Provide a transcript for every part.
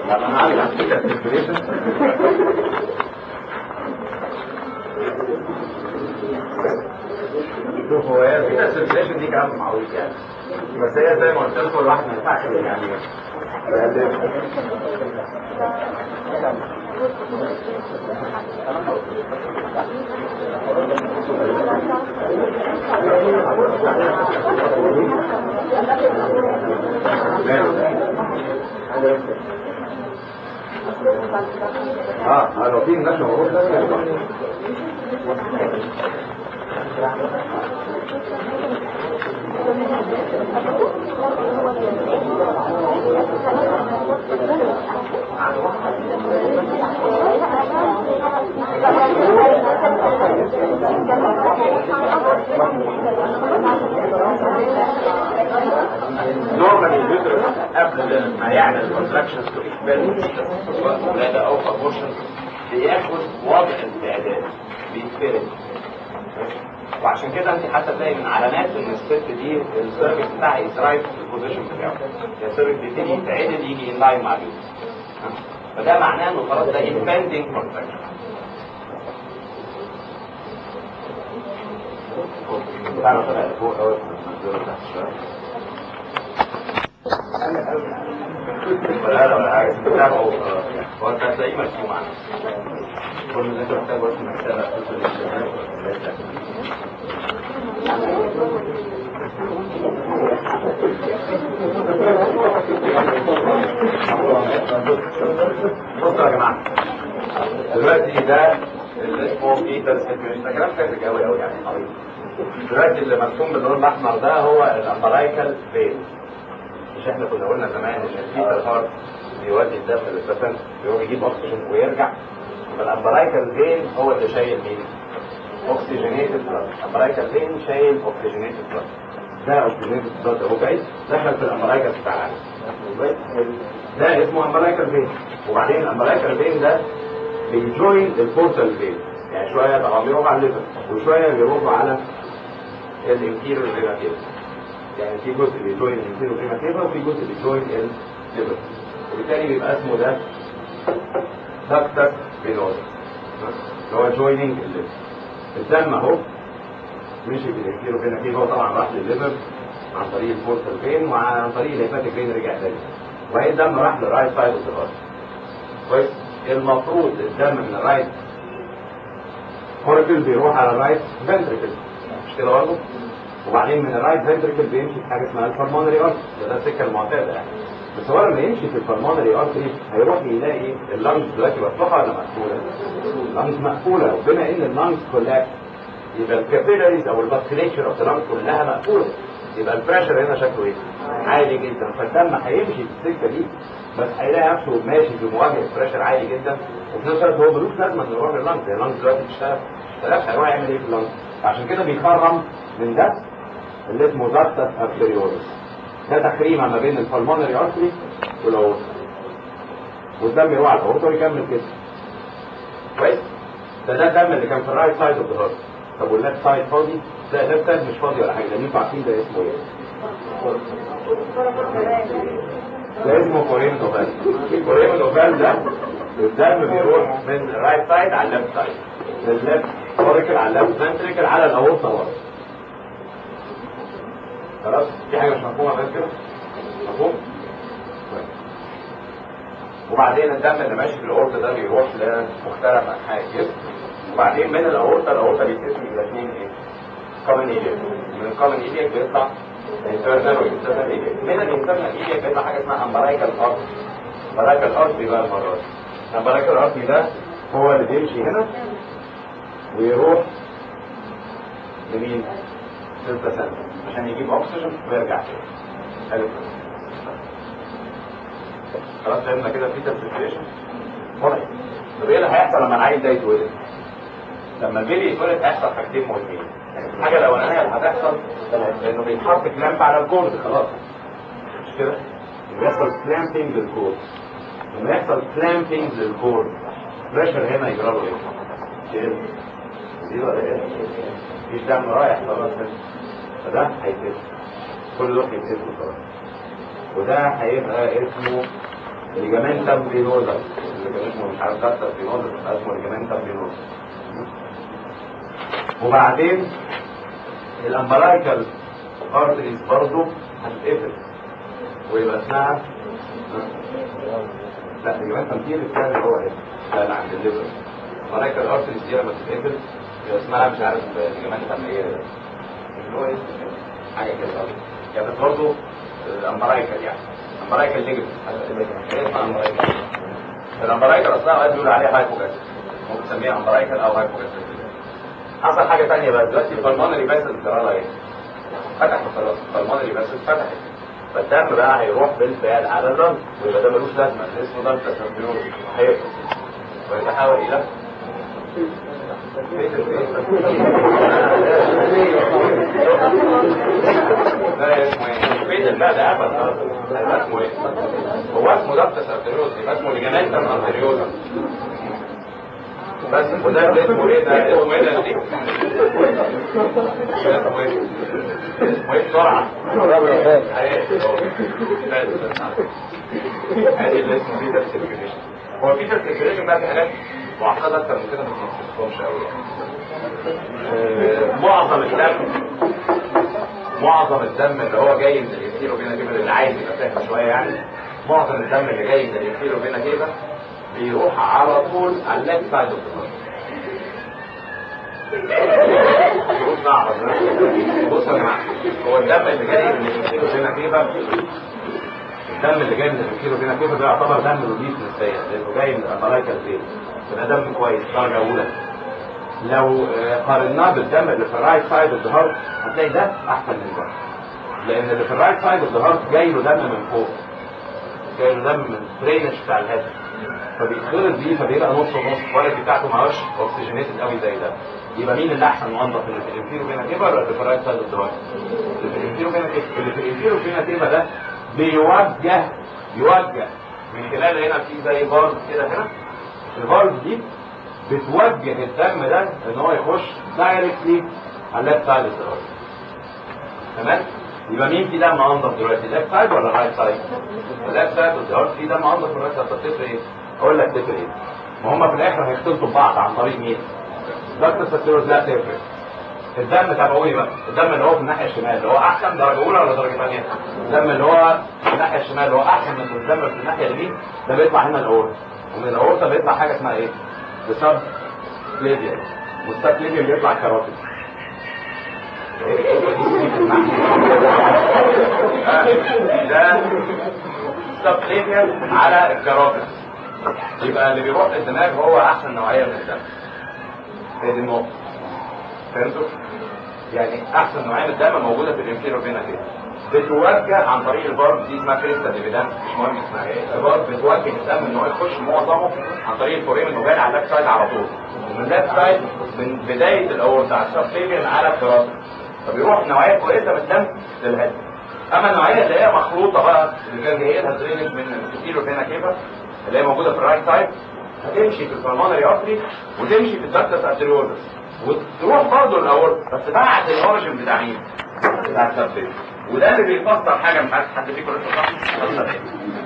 لما انا عامل عمليه سيركيليشن شوف هو هي كده السيركيليشن دي كلام معروف يعني بس هي زي ما قلت لكم الواحد ما ينفعش يعني اه لو في نشر موجود نورمال اليوترس قبل ما يعمل كونتراكشنز تو اكسبيرمنت سواء ولاده او ابورشن بياخد وضع استعداد بيتفرد وعشان كده انت حتى تلاقي من علامات ان الست دي السيرفكس بتاعها از رايت في البوزيشن بتاعه السيرفكس بيبتدي يتعدل يجي ان لاين مع اليوترس فده معناه انه خلاص ده impending كونتراكشن تعالوا طلع لفوق اول ننزله تحت شويه ولا ولا حاجه تتابعه هو انت هتلاقيه مرسوم عنه كل اللي انت محتاجه بس انك تتابع قصه الاشتغال بصوا يا جماعه دلوقتي ده اللي اسمه بيتر سيركيوليشن ده كلام فاتك قوي قوي يعني طويل دلوقتي اللي مرسوم باللون الاحمر ده هو الامبرايكال فين مش احنا كنا قلنا زمان ان البيتر هارت بيودي الدم للبسنت بيروح يجيب اكسجين ويرجع فالامبرايكال فين هو اللي شايل مين؟ اوكسجينيتد بلاد الامبرايكال فين شايل اوكسجينيتد بلاد ده اوكسجينيتد بلاد اهو كويس دخل في الامبرايكال بتاع العالم ده اسمه امبرايكال فين وبعدين الامبرايكال فين ده بيجوين البورتال فين يعني شويه طبعا بيروح على الليفر وشويه بيروح على الانتيريور فينا كده يعني في جزء بيجوين الانتيريور فينا كده وفي جزء بيجوين الليفر وبالتالي بيبقى اسمه ده دكتك فينوز اللي هو جويننج الليفر الدم اهو مشي في الانتيريور فينا كده هو طبعا راح للليفر عن طريق البورتال فين وعن طريق الهيباتيك فين رجع تاني وبعدين الدم راح للرايت سايد اوف ذا كويس المفروض الدم من الرايت اوركل بيروح على الرايت فنتريكل مش كده برضه وبعدين من الرايت فنتريكل بيمشي في حاجه اسمها البلمونري ارتري ده ده السكه المعتاده يعني بس هو لما يمشي في البلمونري ارتري هيروح يلاقي اللنجز دلوقتي مفتوحه ولا مقفوله؟ اللنجز مقفوله وبما ان اللنجز كلها يبقى الكابيلاريز او الباسكليتشر اوف ذا كلها مقفوله يبقى البريشر هنا شكله ايه؟ عالي جدا فالدم هيمشي في السكه دي بس هيلاقي نفسه ماشي في مواجهه بريشر عالي جدا وفي نفس الوقت هو ملوش لازمه انه يروح لللنجز اللنجز دلوقتي بتشتغل اشتغلش هيروح يعمل ايه في اللنجز عشان كده بيخرم من ده اللي اسمه داكتس ارتريولس ده تخريمه ما بين البلمونري ارتري والاورتا والدم يروح على الاورتا ويكمل كده كويس ده ده الدم اللي كان في الرايت سايد اوف ذا هارت طب والليفت سايد فاضي ده الليفت سايد مش فاضي ولا حاجه لان انتوا عارفين ده اسمه ايه ده اسمه كوريم دوفال كوريم دوفال ده الدم بيروح من الرايت سايد على الليفت سايد من الليفت اوريكل على الليفت فنتريكل على الاورطه برضه خلاص في حاجه مش مفهومه غير كده مفهوم وبعدين الدم اللي ماشي في الاورطه ده بيروح لمختلف انحاء الجسم وبعدين من الاورطه الاورطه بيتقسم الى اثنين ايه كومن ايليك من الكومن ايليك بيطلع الانترنال والانترنال ايليك من الانترنال ايليك بيطلع حاجه اسمها امبرايكال ارت امبرايكال ارت بقى المره دي الامبرايكال ارت ده هو اللي بيمشي هنا ويروح لمين؟ للبلاسنتا عشان يجيب اكسجين ويرجع تاني حلو خلاص فهمنا كده في سيركيليشن واضح طب ايه اللي هيحصل لما العيل ده يتولد؟ لما البيبي يتولد هيحصل حاجتين مهمين الحاجه الاولانيه اللي هتحصل انه بيتحط كلامب على الكورد خلاص مش كده؟ بيحصل كلامبنج للكورد لما يحصل كلامبنج للكورد بريشر هنا يجرى له ايه؟ يقل دي ولا ايه؟ مفيش دم رايح خلاص فده هيتقفل كل دول هيتقفلوا خلاص وده هيبقى اسمه ليجامنتم فينوزا اللي كان اسمه مش عارف دكتور فينوزا بس اسمه ليجامنتم فينوزا وبعدين الامبرايكال ارتريز برضه هتتقفل ويبقى اسمها لا ليجامنتم دي اللي بتعمل هو هنا لا لا عند الليفر الامبرايكال ارتريز دي لما تتقفل يبقى اسمها مش عارف ليجامنتم ايه اللي هو ايه حاجه كده يعني بس برضه الامبرايكال يعني الامبرايكال ليجمنت ايه اسمها امبرايكال الامبرايكال اصلا اوقات بيقولوا عليها هايبوجاستريك ممكن تسميها امبرايكال او هايبوجاستريك حصل حاجه ثانيه بقى دلوقتي البلمونري باسل جرالها ايه؟ فتح خلاص البلمونري باسل فتحت فالدم بقى هيروح بالفعل على الرمل ويبقى ده ملوش لازمه اسمه دم تسبيوز هيقفل ويتحول الى ده اسمه ايه؟ فين لا ده ابد ده اسمه ايه؟ هو اسمه دكتس ارتريوز يبقى اسمه ليجامنتم ارتريوز بس وده ده اسمه ايه ده اسمه ايه ده دي اسمه ايه اسمه ايه بسرعه ادي اللي اسمه بيتر سيركيوليشن هو بيتر سيركيوليشن بقى في حاجات معقده اكتر من كده بس ما تفهمش قوي يعني معظم الدم معظم الدم اللي هو جاي من الانفيرو فينا كيفا اللي عايز يبقى فاهم شويه يعني معظم الدم اللي جاي من الانفيرو فينا كيفا بيروح على طول على الليفت سايد اوف بصوا يا جماعه هو الدم اللي جاي من الانفيرو فينا كيفا الدم اللي جاي من الانفيرو فينا كيفا ده يعتبر دم نظيف نسبيا لانه جاي من الامريكا فين فده دم كويس درجه اولى لو قارناه بالدم اللي في الرايت سايد اوف ذا هارت هتلاقي ده احسن من ده لان اللي في الرايت سايد اوف ذا هارت جاي له دم من فوق جاي له دم من الدرينج بتاع الهاتف فبيتخلط بيه فبيبقى نص ونص الكواليتي بتاعته ما هوش اوكسجينيتد قوي زي ده يبقى مين اللي احسن وانضف اللي في الانفيرو فينا كيفا ولا اللي في الرايت سايد اوف ذا هارت اللي في الانفيرو فينا كيفا اللي في الانفيرو فينا كيفا ده بيوجه يوجه من خلال هنا في زي فالف كده هنا الفالف دي بتوجه الدم ده ان هو يخش دايركتلي على الليفت سايد اوف ذا تمام يبقى مين في دم انضف دلوقتي الليفت سايد ولا الرايت سايد الليفت سايد اوف ذا في دم انضف ولا الرايت سايد طب تفرق ايه اقول لك تفرق ايه ما هم في الاخر هيختلطوا ببعض عن طريق مين دكتور ساتيروز لا تفرق الدم تابعوني بقى الدم اللي هو في الناحيه الشمال اللي هو احسن درجه اولى ولا درجه ثانيه الدم اللي هو في الناحيه الشمال اللي هو احسن من الدم اللي في الناحيه اليمين ده بيطلع هنا الاورتا ومن الاورتا بيطلع حاجه اسمها ايه بسب ليبيا والسب ليبيا بيطلع كاروتيد ده سب ليبيا على الكاروتيد يبقى اللي بيروح للدماغ هو احسن نوعيه من الدم هي دي النقطه فهمتوا؟ يعني احسن نوعيه من الدم موجوده في الانفيرو فينا كده بتوجه عن طريق البارب دي اسمها كريستا ديفيدان مش مهم اسمها ايه البارب بتوجه الدم ان هو يخش معظمه عن طريق الفوريم الموبايل على الليفت سايد على طول ومن الليفت سايد من بدايه الاورتا على السبتيفيان على الكراسه فبيروح نوعيه كويسه من الدم للهد اما النوعيه اللي هي مخلوطه بقى اللي كان جاي لها درينج من الكيلو فينا كيفا اللي هي موجوده في الرايت سايد هتمشي في البلمونري ارتري وتمشي في الدكتس ارتريولس وتروح برضه الاورتا بس بعد الاوريجن بتاع مين؟ بتاع السبتيفيان وده اللي بيفسر حاجه مش عارف حد فيكم لسه صح فسر ايه؟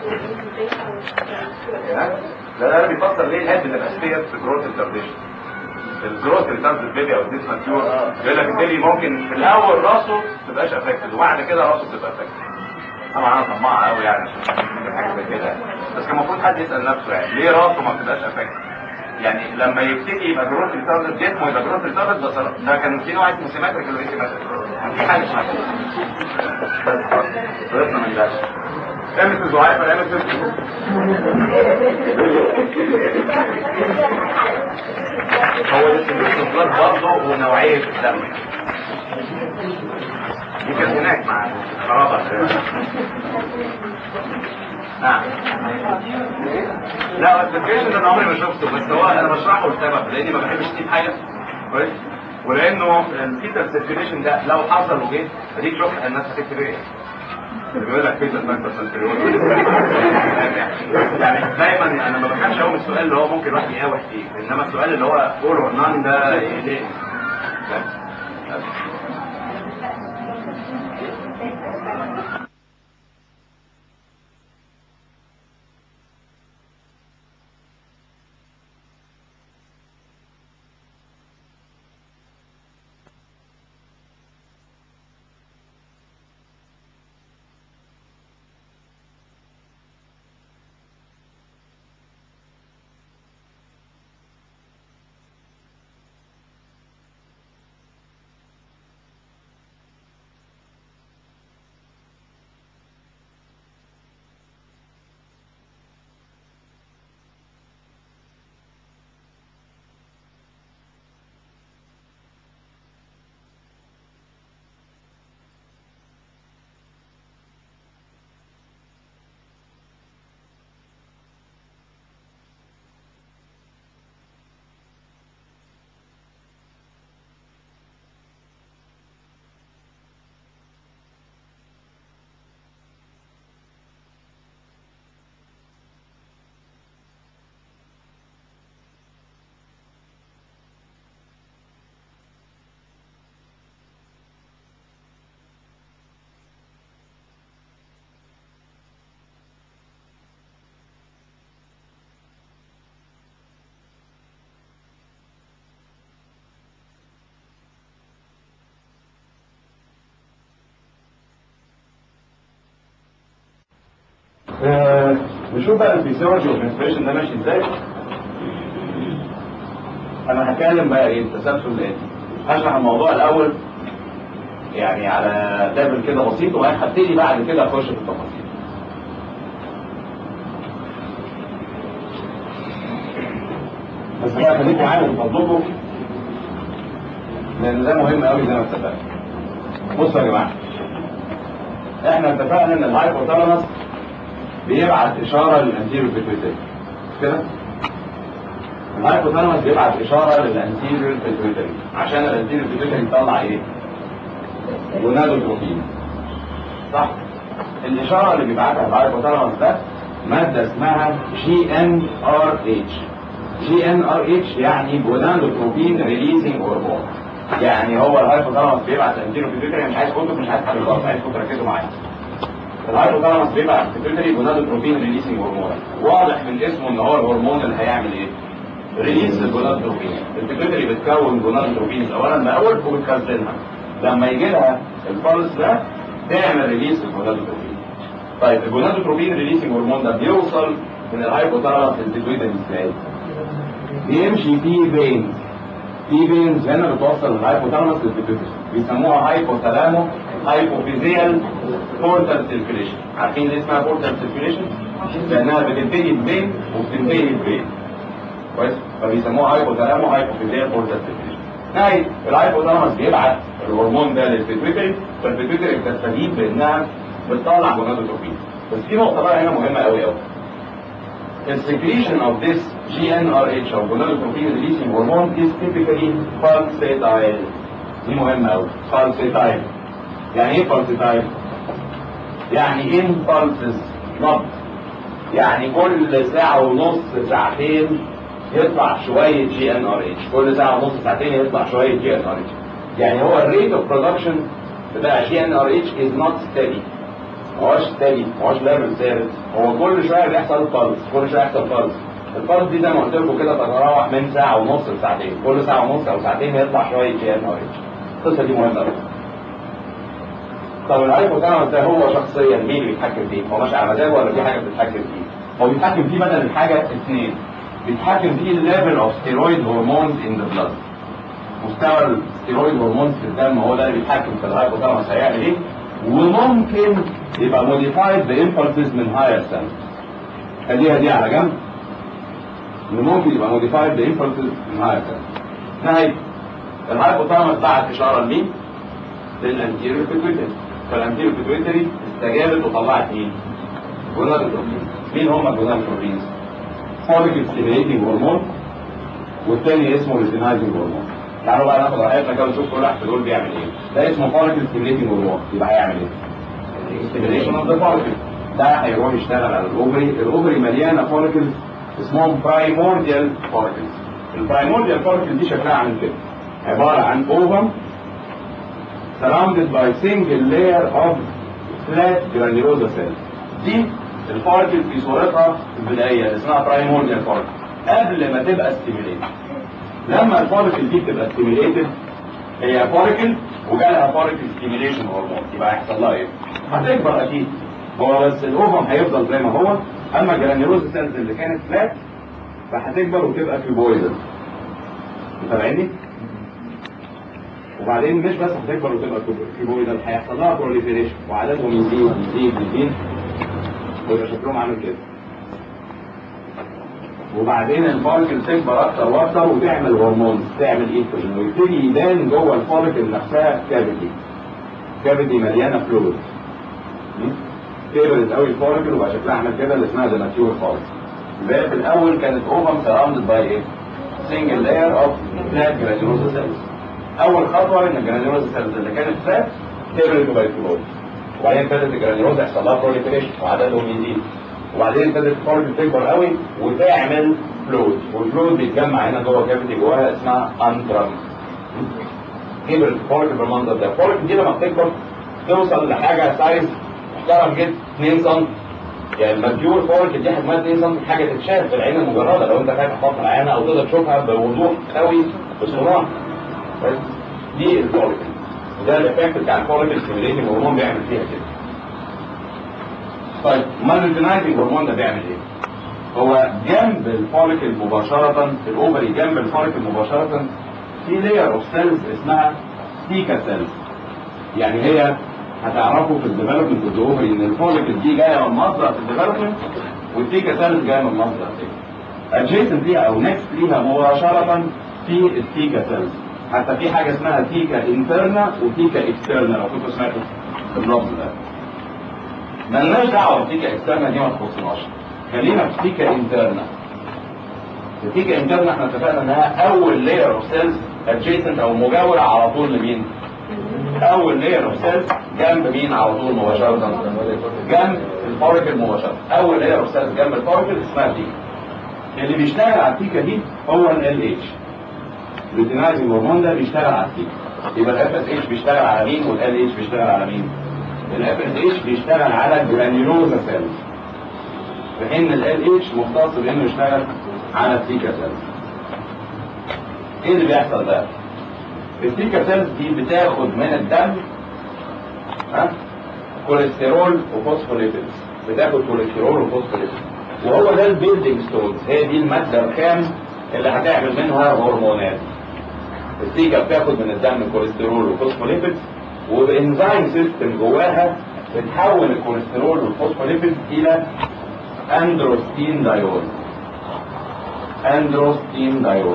ده ده اللي بيفسر ليه الهيد من الاساسيات في جروث الترديشن الجروث اللي بتاعت البيبي او الديس ماتيور يقول لك البيبي ممكن في الاول راسه ما تبقاش افكتد وبعد كده راسه تبقى افكتد طبعا انا طماعه قوي يعني عشان اجيب حاجه زي كده بس كان المفروض حد يسال نفسه يعني ليه راسه ما بتبقاش افكتد يعني لما يبتدي يبقى جروث ريتاردد جسمه يبقى جروث ريتاردد بس ده كان في نوع اسمه سيمتريكال وايسيمتريكال في حاجه اسمها كده بس خلاص خلصنا من ده امس الزعاف امس هو الاستثمار برضه ونوعيه الدم دي كانت هناك مع القرابه نعم لا الابلكيشن انا عمري ما شفته بس هو انا بشرحه لسبب لاني ما بحبش اسيب حاجه كويس ولانه الفيتال سيركيليشن ده لو حصل وجه اديك شفت الناس هتكتب ايه اللي بيقول لك فيتال فاكتور يعني دايما انا ما بخافش قوي من السؤال اللي هو ممكن الواحد يقاوح فيه انما السؤال اللي هو فور اور نان ده يقلقني آه، نشوف بقى الفيسيولوجي والانسبريشن ده ماشي ازاي انا هتكلم بقى ايه التسلسل الاتي هشرح الموضوع الاول يعني على ليفل كده بسيط وبعدين هبتدي بعد كده اخش في التفاصيل بس بقى خليكم معايا من فضلكم لان ده مهم قوي زي ما اتفقنا بصوا يا جماعه احنا اتفقنا ان الهايبوثالاموس بيبعت اشاره للانتيريور بيتويتري كده الهايبوثالاموس بيبعت اشاره للانتيريور بيتويتري عشان الانتيريور بيتويتري يطلع ايه جونادوتروبين صح الاشاره اللي بيبعتها الهايبوثالاموس ده ماده اسمها جي ان ار اتش جي ان ار اتش يعني جونادوتروبين ريليزنج هرمون يعني هو الهايبوثالاموس بيبعت الانتيريور بيتويتري مش عايز كتب مش عايز حاجه خالص عايزكم تركزوا معايا الهايبوثالاموس بيبعت بيتويتري جونادوتروبين ريليسنج هرمون واضح من اسمه ان هو الهرمون اللي هيعمل ايه ريليس الجونادوتروبين البيتويتري بتكون جونادوتروبين اولا باول وبتخزنها لما يجي لها البلس ده تعمل ريليس الجونادوتروبين طيب الجونادوتروبين ريليسنج هرمون ده بيوصل من الهايبوثالاموس للبيتويتري ازاي بيمشي في فين في فينز هنا بتوصل الهايبوثالاموس للبيتويتري بيسموها هايبوثالامو هايبوفيزيال بورتال سيركيليشن عارفين ليه اسمها بورتال سيركيليشن لانها بتنتهي بفين وبتنتهي بفين كويس فبيسموها هايبوثالامو هايبوفيزيال بورتال سيركيليشن نهاية الهايبوثالاموس بيبعت الهرمون ده للبيتويتري فالبيتويتري بتستجيب بانها بتطلع جونادوتروبين بس في نقطه بقى هنا مهمه قوي قوي السكريشن of this GnRH او gonadotropin releasing hormone is typically pulsatile دي مهمة أوي pulsatile يعني ايه pulsatile؟ يعني in pulses نبض يعني كل ساعة ونص ساعتين يطلع شوية جي ان ار اتش كل ساعة ونص ساعتين يطلع شوية جي ان ار اتش يعني هو الريت اوف برودكشن بتاع جي ان ار اتش از نوت ستيدي ما هوش ستيدي ما هوش ليفل ثابت هو كل شوية بيحصل بالس كل شوية يحصل بالس البالس دي زي ما قلت لكم كده تتراوح من ساعة ونص لساعتين كل ساعة ونص أو ساعتين يطلع شوية جي ان ار اتش القصة دي مهمة قوي طب الهايبوثالاموس ده هو شخصيا مين اللي بيتحكم فيه؟ هو ماشي على مزاجه ولا في حاجه بتتحكم فيه؟ هو بيتحكم فيه بدل الحاجه اثنين بيتحكم فيه الليفل اوف ستيرويد هرمونز ان ذا بلاد مستوى الستيرويد هرمونز في الدم هو ده اللي بيتحكم في الهايبوثالاموس هيعمل ايه؟ وممكن يبقى موديفايد بامبلسز من هاير سيل خليها دي على جنب انه ممكن يبقى موديفايد بامبلسز من هاير سيل نهايه الهايبوثالاموس بعت اشاره لمين؟ للانتيريور بيتويتري فالانتيريور بيتويتري استجابت وطلعت مين؟ جونادوتروبين مين هم الجونادوتروبينز؟ فوليكل ستيميليتنج هرمون والتاني اسمه ليتينايزنج هرمون تعالوا بقى ناخد راحتنا كده ونشوف كل واحد في دول بيعمل ايه ده اسمه فوليكل ستيميليتنج هرمون يبقى هيعمل ايه؟ ستيميليشن اوف ذا فوليكل ده هيروح يشتغل على الاوفري الاوفري مليانه فوليكلز اسمهم برايمورديال فوليكلز البرايمورديال فوليكل دي شكلها عامل كده عباره عن اوفم surrounded by single layer of flat granulosa cells دي الفاركل في صورتها البدائية اسمها primordial فاركل قبل ما تبقى stimulated لما الفاركل دي بتبقى stimulated هي فاركل وجالها فاركل stimulation هرمون يبقى هيحصل لها ايه؟ هتكبر اكيد هو بس الاوفم هيفضل زي ما هو اما الجرانيولوزا سيلز اللي كانت فلات فهتكبر وتبقى كيوبويدال متابعيني؟ وبعدين مش بس هتكبر وتبقى كيبويدال هيحصل لها بروليفريشن وعددهم يزيد يزيد يزيد ويبقى شكلهم عامل كده وبعدين الفاركل تكبر اكتر واكتر وتعمل هرمون تعمل ايستروجين ويبتدي يبان جوه الفاركل نفسها كافيتي كافيتي مليانه فلويد كبرت قوي الفاركل وبقى شكلها عامل كده اللي اسمها ذا ماتيور فاركل اللي في الاول كانت اوفم سراوندد باي ايه؟ سنجل لاير اوف فلات جرانيولوزا سيلز اول خطوه ان الجرانيولوزا سيلز اللي كانت فات كبرت وبقت فلويد وبعدين ابتدت الجرانيولوزا يحصل لها بروليفريشن وعددهم يزيد وبعدين ابتدت الفاركل تكبر قوي وتعمل فلويد والفلويد بيتجمع هنا جوه كافيتي جواها اسمها انترم كبرت الفاركل بالمنظر ده الفاركل دي لما بتكبر توصل لحاجه سايز محترم جدا 2 سم يعني الماتيور فاركل دي حجمها 2 سم حاجه تتشاف بالعين المجرده لو انت فاتح بطن العينه او تقدر تشوفها بوضوح قوي بصراحه دي الفوليكل وده الايفكت بتاع الفوليكل ستيميليتنج هرمون بيعمل فيها كده طيب امال الفينايزنج هرمون ده بيعمل ايه؟ هو جنب الفوليكل مباشرة في الاوفري جنب الفوليكل مباشرة في لاير اوف سيلز اسمها تيكا سيلز يعني هي هتعرفوا في الديفلوبمنت اوف الاوفري ان الفوليكل دي جايه من مصدر في الديفلوبمنت والتيكا سيلز جايه من مصدر تاني ادجيسنت ليها او نكست ليها مباشرة في التيكا سيلز حتى في حاجة اسمها تيكا انترنا وتيكا اكسترنا لو كنتوا سمعتوا في اللفظ ده مالناش دعوة بتيكا اكسترنا دي ما تخصناش خلينا في تيكا انترنا التيكا انترنا احنا اتفقنا انها اول لاير اوف سيلز ادجيسنت او مجاورة على طول لمين؟ اول لاير اوف سيلز جنب مين على طول مباشرة؟ جنب الفوريكل مباشرة اول لاير اوف سيلز جنب الفوريكل اسمها تيكا اللي بيشتغل على التيكا دي هو ال اتش الريتينايزنج هرمون ده بيشتغل على التيكا يبقى الاف اس اتش بيشتغل على مين والال اتش بيشتغل على مين؟ الاف اس اتش بيشتغل على الجرانيولوزا سيلز في حين ال اتش مختص بانه يشتغل على التيكا سيلز ايه اللي بيحصل بقى؟ التيكا سيلز دي بتاخد من الدم ها كوليسترول وفوسفوليبيدز بتاخد كوليسترول وفوسفوليبيدز وهو ده البيلدنج ستونز هي دي الماده الخام اللي هتعمل منها هرمونات التيكا بتاخد من الدم كوليسترول وفوسفوليبيدز وبانزيم سيستم جواها بتحول الكوليسترول والفوسفوليبيدز الى اندروستين دايول اندروستين دايول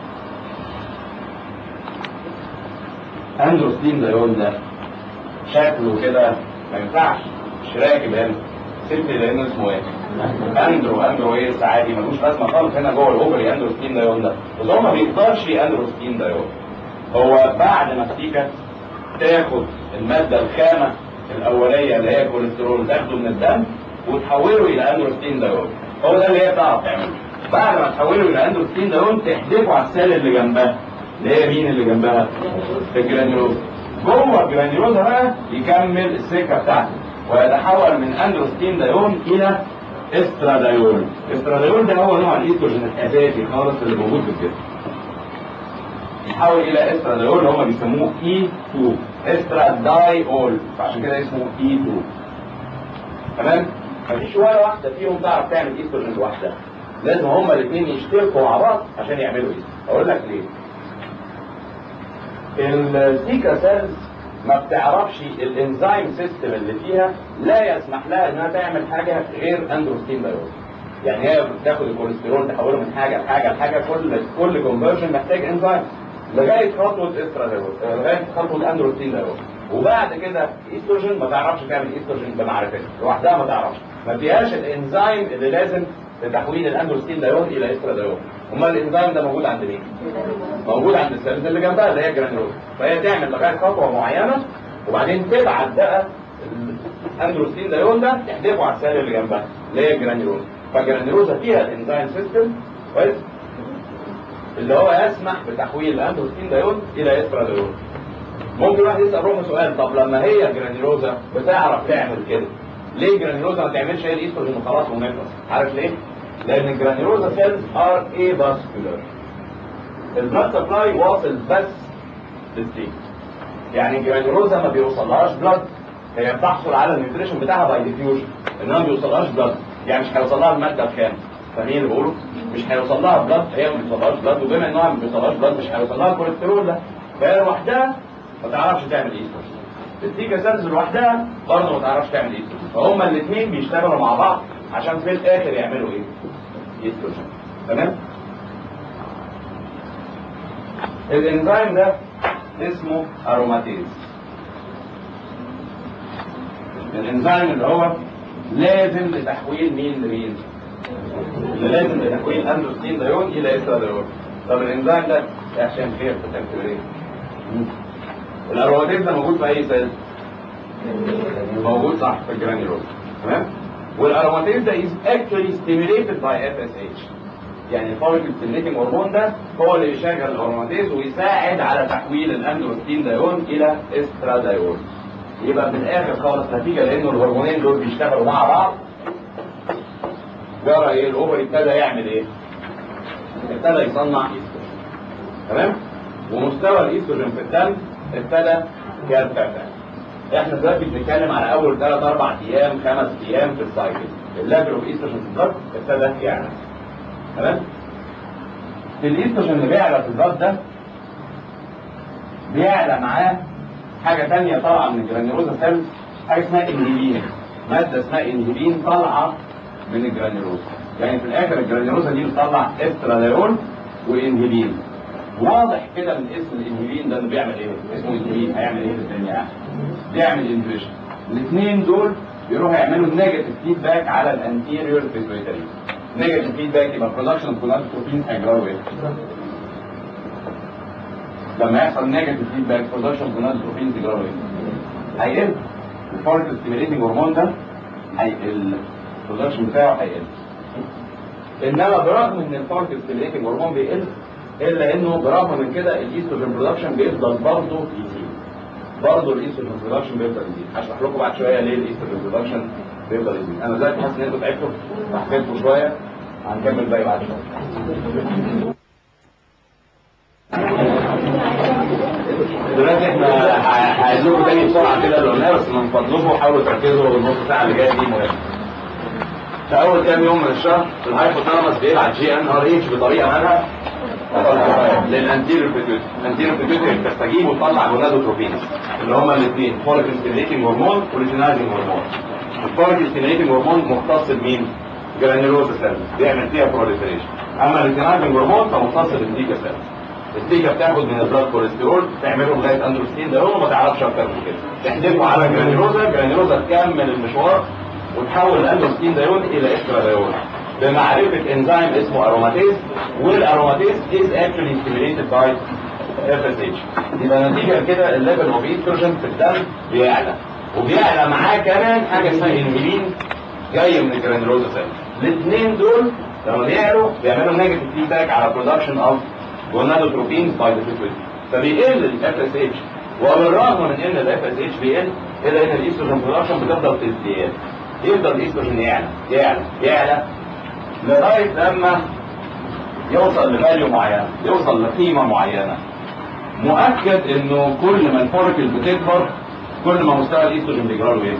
اندروستين دايول ده شكله كده ما ينفعش مش راكب هنا ست لان اسمه ايه؟ اندرو اندرو ايه عادي ملوش لازمه خالص هنا جوه الاوفري اندروستين دايول ده بس هو ما بيقدرش اندروستين دايول هو بعد ما التيكا تاخد الماده الخامه الاوليه اللي هي الكوليسترول تاخده من الدم وتحوله الى اندروستين دايول هو ده اللي هي بتعرف تعمله بعد ما تحوله الى اندروستين دايول تحدفه على السيل اللي جنبها اللي هي مين اللي جنبها؟ الجرانيولوز جوه الجرانيولوز بقى يكمل السكه بتاعته ويتحول من اندروستين دايون الى استرادايول استرادايول ده هو نوع الايستروجين الاساسي خالص اللي موجود في الجسم يتحول الى استرادايول اللي هم بيسموه اي 2 استرادايول فعشان كده اسمه اي 2 تمام مفيش ولا واحده فيهم تعرف تعمل ايستروجين لوحدها لازم هما الاثنين يشتركوا مع بعض عشان يعملوا ايه اقول لك ليه السيكا سيلز ما بتعرفش الانزيم سيستم اللي فيها لا يسمح لها انها تعمل حاجه غير اندروستين دايول يعني هي بتاخد الكوليسترول تحوله من حاجه لحاجه لحاجه كل كل كونفرجن محتاج انزيم لغايه خطوه استرادايول لغايه خطوه اندروستين دايول وبعد كده ايستروجين ما تعرفش تعمل ايستروجين بمعرفتها لوحدها ما تعرفش ما فيهاش الانزيم اللي لازم لتحويل الاندروستين دايول الى استرادايول امال الانزيم ده موجود عند مين؟ موجود عند السيلز اللي جنبها اللي هي الجرانيولوز فهي تعمل لغايه خطوه معينه وبعدين تبعت بقى الاندروستين دايول ده تحدفه على السيل اللي جنبها اللي هي الجرانيولوز فالجرانيولوزا فيها الانزيم سيستم كويس اللي هو يسمح بتحويل الاندروستين دايول الى استرادايول ممكن واحد يسال روحه سؤال طب لما هي الجرانيولوزا بتعرف تعمل كده ليه الجرانيولوزا ما تعملش هي الايستروجين وخلاص ونخلص عارف ليه؟ لان الجرانيولوزا سيلز ار اي فاسكولار البلاد سبلاي واصل بس للسيل يعني الجرانيولوزا ما بيوصلهاش بلاد هي بتحصل على النيوتريشن بتاعها باي ديفيوجن انما ما بيوصلهاش بلاد يعني مش هيوصل لها الماده الخام فاهمين اللي بقوله؟ مش هيوصل لها بلاد هي ما بيوصلهاش بلاد وبما انها ما بيوصلهاش بلاد مش هيوصل لها الكوليسترول ده فهي لوحدها ما تعرفش تعمل ايستروجين التيكا سيلز لوحدها برضه ما تعرفش تعمل ايستروجين فهما الاثنين بيشتغلوا مع بعض عشان في الاخر يعملوا ايه؟ ايستروجين تمام؟ الانزيم ده اسمه اروماتيز الانزيم اللي هو لازم لتحويل مين لمين اللي لازم لتحويل اندروستين دايون الى استرادايون طب الانزيم ده عشان خير بتعمل ايه الاروماتيز ده موجود في اي سيل موجود صح في الجرانيولوز تمام والاروماتيز ده is actually stimulated by FSH يعني الفوليكل ستيميليتنج هرمون ده هو اللي بيشغل الهرموناتيز ويساعد على تحويل الاندروستين دايون الى استرادايون يبقى في الاخر خالص نتيجه لانه الهرمونين دول بيشتغلوا مع بعض جرى ايه الاوفر ابتدى يعمل ايه؟ ابتدى يصنع ايستروجين تمام؟ ومستوى الايستروجين في الدم ابتدى يرتفع احنا دلوقتي بنتكلم على اول ثلاث اربع ايام خمس ايام في السايكل الليفل اوف ايستروجين في البلد ابتدى يعلى تمام الايستروجين اللي بيعلى في البلد ده بيعلى معاه حاجه ثانيه طالعه من الجرانيولوزا سيلز حاجه اسمها انهبين ماده اسمها انهبين طالعه من الجرانيولوزا يعني في الاخر الجرانيولوزا دي بتطلع استراديول وانهبين واضح كده من اسم الانهبين ده انه بيعمل ايه اسمه انهبين هيعمل ايه في الدنيا بيعمل انهبيشن الاثنين دول بيروحوا يعملوا نيجاتيف فيدباك على الانتيريور بيتويتري نيجاتيف فيدباك يبقى برودكشن اوف كوناتروبين هيجروا ايه لما يحصل نيجاتيف فيدباك برودكشن اوف كوناتروبين تجروا ايه هيقل الفورك ستيميليتنج هرمون ده هيقل البرودكشن بتاعه هيقل انما برغم ان الفورك ستيميليتنج هرمون بيقل الا انه برغم من كده الايستروجين برودكشن بيفضل برضه يزيد برضه الايستروجين برودكشن بيفضل يزيد هشرح لكم بعد شويه ليه الايستروجين برودكشن بيفضل يزيد انا دلوقتي حاسس ان انتوا تعبتوا هحكيلكم شويه هنكمل باقي بعد شويه دلوقتي احنا هعيد لكم تاني بسرعه كده اللي قلناه بس من فضلكم حاولوا تركزوا النص ساعه اللي جايه دي مهمه في اول كام يوم من الشهر الهايبوثالاموس بيبعت جي ان ار اتش بطريقه مالها للانتيريور بيتيوتري الانتيريور بيتيوتري بتستجيب وتطلع جونادوتروبينز اللي هما الاثنين فوليك ستيميليتنج هرمون وليتينايزنج هرمون الفوليك ستيميليتنج هرمون مختص بمين؟ جرانيولوزا سيلز بيعمل فيها بروليفريشن اما الليتينايزنج هرمون فمختص بالديكا سيلز الديكا بتاخد من البلاد كوليسترول تعمله لغايه اندروستين ده هو ما تعرفش اكتر من كده تحدفه على جرانيولوزا جرانيولوزا تكمل المشوار وتحول الاندروستين دايون الى اكسترا دايون بمعرفة انزيم اسمه اروماتيز والاروماتيز is actually stimulated by FSH يبقى نتيجة كده الليفل اوف ايستروجين في الدم بيعلى وبيعلى معاه كمان حاجة اسمها انهبين جاية من الجرانيولوزا سيل الاثنين دول لما بيعلوا بيعملوا نيجاتيف فيدباك على برودكشن اوف جونادوتروبينز باي ذا فبيقل الاف اس اتش وبالرغم من ان الاف اس اتش بيقل الا ان الايستروجين برودكشن بتفضل تزداد يفضل الايستروجين يعلى يعلى يعلى لغاية لما يوصل لفاليو معينة يوصل لقيمة معينة مؤكد انه كل ما الفوركل بتكبر كل ما مستوى الايستروجين بيجرى له ايه؟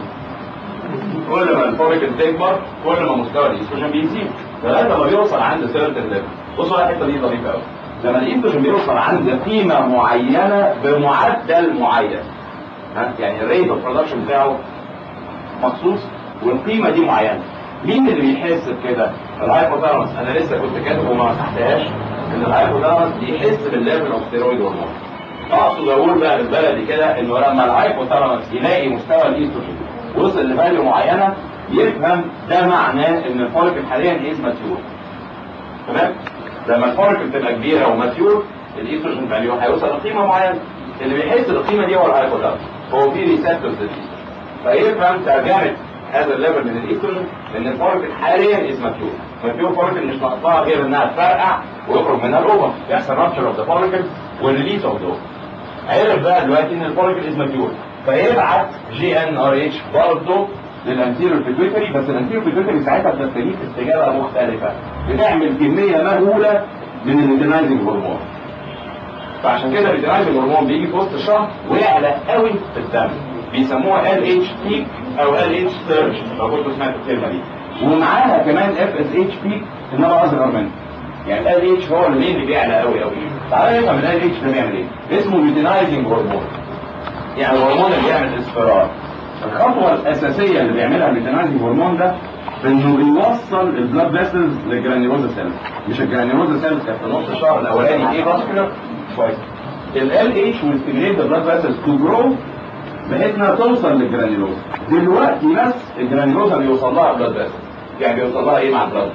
كل ما الفوركل بتكبر كل ما مستوى الايستروجين بيزيد لغاية لما بيوصل عند سيرتن ليفل بصوا على الحتة دي ظريفة قوي لما الايستروجين بيوصل عند قيمة معينة بمعدل معين ها يعني الريت اوف برودكشن بتاعه مخصوص والقيمة دي معينة مين اللي بيحس بكده؟ الهايبوثالاموس انا لسه كنت كاتب وما مسحتهاش ان الهايبوثالاموس بيحس بالليفل اوف ستيرويد هرمون اقصد اقول بقى بالبلدي كده انه لما الهايبوثالاموس يلاقي مستوى الايستروجين وصل لفاليو معينه يفهم ده معناه ان الفوليكل حاليا از ماتيور تمام؟ لما الفوليكل تبقى كبيره وماتيور الايستروجين فاليو هيوصل لقيمه معينه اللي بيحس بالقيمه دي هو الهايبوثالاموس هو في ريسبتورز فيفهم ترجمه هذا الليفل من الايستروجين لان الفوليكل حاليا از ماتيور ماتيور فوليكل مش ناقصها غير انها تفرقع ويخرج منها الاوفر يحصل رابشر اوف ذا فوليكل والريليس اوف ذا عرف بقى دلوقتي ان الفوليكل از ماتيور فيبعت جي ان ار اتش برضه للانتيريور بيتويتري بس الانتيريور بيتويتري ساعتها بتستجيب استجابه مختلفه بتعمل كميه مهوله من الليتينايزنج هرمون فعشان كده الليتينايزنج هرمون بيجي في وسط الشهر ويعلى قوي في الدم بيسموها ال اتش بيك او ال اتش سيرج لو كنتوا سمعتوا الكلمه دي ومعاها كمان اف اس اتش بيك انما اصغر منه يعني ال اتش هو اللي مين اللي بيعلى قوي قوي تعالى نفهم ال اتش ده بيعمل ايه اسمه ليوتينايزنج هرمون يعني الهرمون اللي بيعمل اصفرار الخطوه الاساسيه اللي بيعملها الليوتينايزنج هرمون ده انه بيوصل البلاد فيسلز للجرانيولوزا سيلز مش الجرانيولوزا سيلز كانت في نص الشهر الاولاني ايه فاسكولار كويس ال اتش will stimulate the blood vessels to grow بحيث انها توصل للجرانيولوزا دلوقتي بس الجرانيولوزا بيوصل لها بلاد فيسل يعني بيوصل لها ايه مع البلاد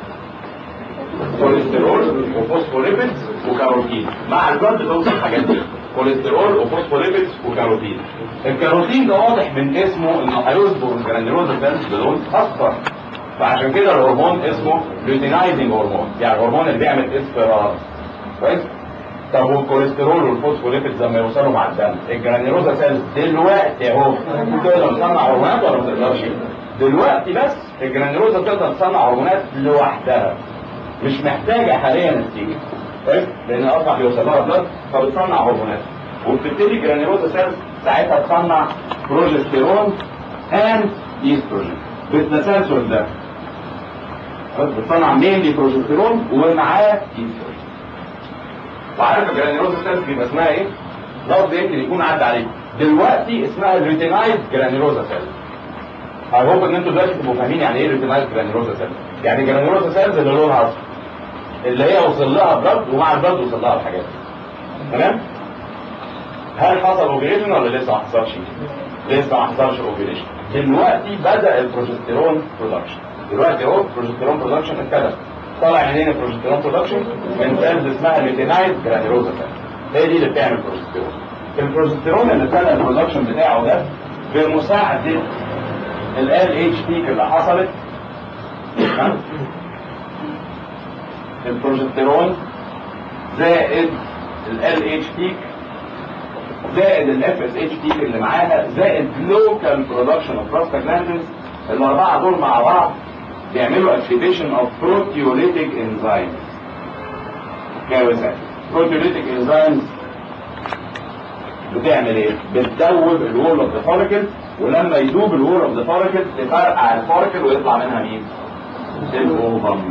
كوليسترول وفوسفوليبيدز وكاروتين مع البلاد بتوصل الحاجات دي كوليسترول وفوسفوليبيدز وكاروتين الكاروتين ده واضح من اسمه انه هيصبغ الجرانيولوزا سيلز بلون اصفر فعشان كده الهرمون اسمه لوتينايزنج هرمون يعني الهرمون اللي بيعمل اصفرار كويس طب والكوليسترول والفوسفوليبيدز لما يوصلوا مع الدم الجرانيولوزا سيلز دلوقتي اهو تقدر تصنع هرمونات ولا ما تقدرش دلوقتي بس الجرانيولوزا تقدر تصنع هرمونات لوحدها مش محتاجه حاليا نتيجه كويس لان اصبح بيوصل لها بلد فبتصنع هرمونات وبتبتدي الجرانيولوزا سيلز ساعتها تصنع بروجستيرون اند ايستروجين بالتسلسل ده بتصنع مينلي بروجستيرون ومعاه ايستروجين وعارف الجرانيولوزا سيلز بيبقى اسمها ايه؟ لفظ يمكن يكون عدى عليكم دلوقتي اسمها الريتينايز جرانيولوزا سيلز I hope ان انتوا دلوقتي تبقوا فاهمين يعني ايه ريتينايز جرانيولوزا سيلز يعني جرانيولوزا سيلز اللي لونها اصفر اللي هي وصل لها بلد ومع البلد وصل لها الحاجات تمام هل حصل اوبريشن ولا لسه ما حصلش لسه ما حصلش اوبريشن دلوقتي بدا البروجستيرون برودكشن دلوقتي اهو البروجستيرون برودكشن ابتدى طالع منين البروجستيرون برودكشن من سيلز اسمها ليتينايز جرانيولوزا سيلز هي دي اللي بتعمل بروجستيرون البروجستيرون اللي ابتدى البرودكشن بتاعه ده بمساعده ال اتش بيك اللي حصلت البروجستيرون زائد ال اتش بيك زائد الاف اس اتش بيك اللي معاها زائد لوكال برودكشن اوف بروستاجلاندينز الاربعه دول مع بعض بيعملوا اكتيفيشن اوف بروتيوليتيك انزيمز بروتيوليتيك انزيمز بتعمل ايه؟ بتدوب الوول اوف ذا فوليكل ولما يدوب الوول اوف ذا فوليكل تفرقع الفوليكل ويطلع منها مين؟ الاوفم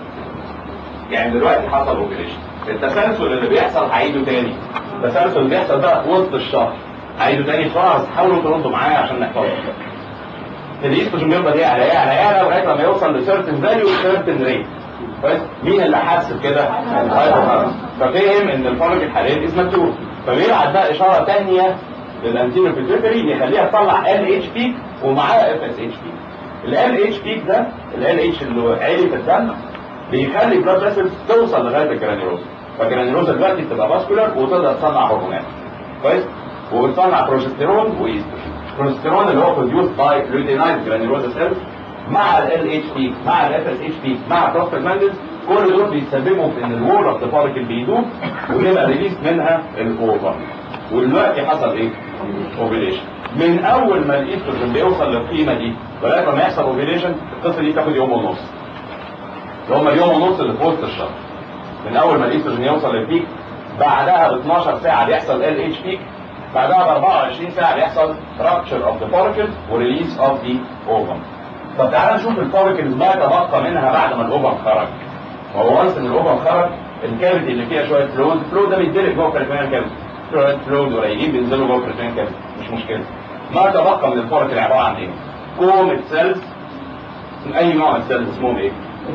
يعني دلوقتي حصل اوبريشن التسلسل اللي بيحصل هعيده تاني التسلسل اللي بيحصل ده وسط الشهر هعيده تاني بسرعه بس حاولوا تردوا معايا عشان نحفظه الايستروجين بيفضل ايه على ايه على ايه على لغايه لما يوصل لسيرتن فاليو وسيرتن ريت كويس مين اللي حس بكده؟ الهايبوثالاموس ففهم ان الفوليكل حاليا از مكتوب فبيبعت بقى اشاره ثانيه للانتيريور بيتويتري يخليها تطلع ال اتش بيك ومعاها اف اس اتش بيك ال اتش بيك ده ال اتش اللي عالي في الدم بيخلي البلاد فيسلز توصل لغايه الجرانيولوزا فالجرانيولوزا دلوقتي بتبقى فاسكولار وتقدر تصنع هرمونات كويس وبتصنع بروجستيرون وايستروجين البروجستيرون اللي هو بروديوس باي لوتينايز جرانيولوزا سيلز مع ال اتش بيك مع الاف اس اتش بيك مع بروستاجلاندينز كل دول بيسببوا في ان الوول اوف ذا فوليكل بيدوب ويبقى ريليس منها الاوفر ودلوقتي حصل ايه؟ اوفيليشن من اول ما الايستروجين بيوصل للقيمه دي لغايه ما يحصل اوفيليشن القصه دي بتاخد يوم ونص اللي هم اليوم ونص اللي في وسط الشهر من اول ما الايستروجين يوصل للبيك بعدها ب 12 ساعه بيحصل ال اتش بيك بعدها ب 24 ساعه بيحصل رابتشر اوف ذا فوليكل وريليس اوف ذا اوفم طب تعالى نشوف الفوليكلز ما تبقى منها بعد ما الاوفم خرج وهو وانس ان الاوفم خرج الكافيتي اللي فيها شويه فلويد الفلويد ده بيتدلق جوه الكريتينال كافيتي شويه فلويد قليلين بينزلوا جوه الكريتينال كافيتي مش مشكله ما تبقى من الفوليكل عباره عن ايه؟ كومة سيلز من اي نوع من السيلز اسمهم ايه؟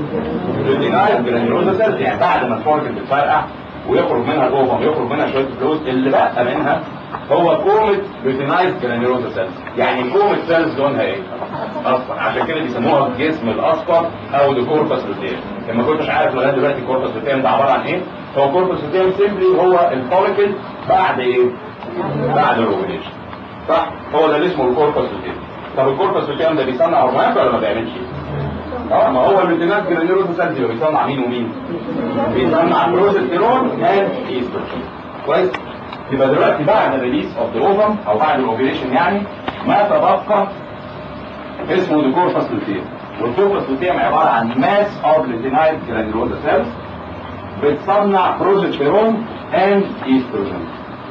ريتينايل جرانيولوزا سيلز يعني بعد ما الفوليكل بتفرقع ويخرج منها الاوفم ويخرج منها شويه فلويد اللي بقى منها هو كومة ريتينايز جرانيولوزا سيلز يعني كومة سيلز لونها ايه؟ اصفر عشان كده بيسموها الجسم الاصفر او الكوربس لوتيم لما كنتش عارف لغايه دلوقتي الكوربس لوتيم ده عباره عن ايه؟ هو الكوربس لوتيم سيمبلي هو الفوليكل بعد ايه؟ بعد الاوفيليشن صح؟ هو ده اللي اسمه الكوربس لوتيم طب الكوربس لوتيم ده بيصنع هرمونات ولا ما بيعملش؟ اه ما هو الريتينايز جرانيولوزا سيلز يبقى بيصنع مين ومين؟ بيصنع بروجستيرون اند ايستروجين كويس؟ يبقى دلوقتي بعد الريليس اوف ذا اوفم او بعد الاوبريشن يعني ما تبقى اسمه ذا كوربس لوتيم والكوربس لوتيم عباره عن ماس اوف ليتينايد جرانيولوزا سيلز بتصنع بروجستيرون اند ايستروجين